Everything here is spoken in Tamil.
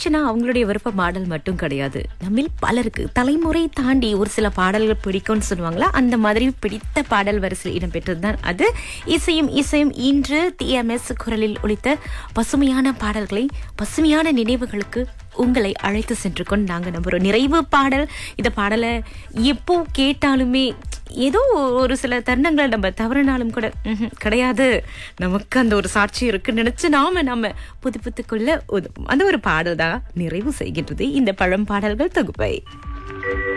நிகழ்ச்சினா அவங்களுடைய விருப்ப பாடல் மட்டும் கிடையாது நம்மில் பலருக்கு தலைமுறை தாண்டி ஒரு சில பாடல்கள் பிடிக்கும்னு சொல்லுவாங்களா அந்த மாதிரி பிடித்த பாடல் வரிசையில் இடம்பெற்றதுதான் அது இசையும் இசையும் இன்று டிஎம்எஸ் குரலில் ஒலித்த பசுமையான பாடல்களை பசுமையான நினைவுகளுக்கு உங்களை அழைத்து சென்று கொண்டு நாங்க நம்புறோம் நிறைவு பாடல் இந்த பாடலை எப்போ கேட்டாலுமே ஏதோ ஒரு சில தருணங்கள் நம்ம தவறினாலும் கூட "ம்ஹும், கிடையாது நமக்கு அந்த ஒரு சாட்சி இருக்குன்னு நினைச்சு நாம நம்ம புதுப்பித்துக்கொள்ள உதவும் அந்த ஒரு பாடல் தான் நிறைவு செய்கின்றது இந்த பழம் பாடல்கள் தொகுப்பை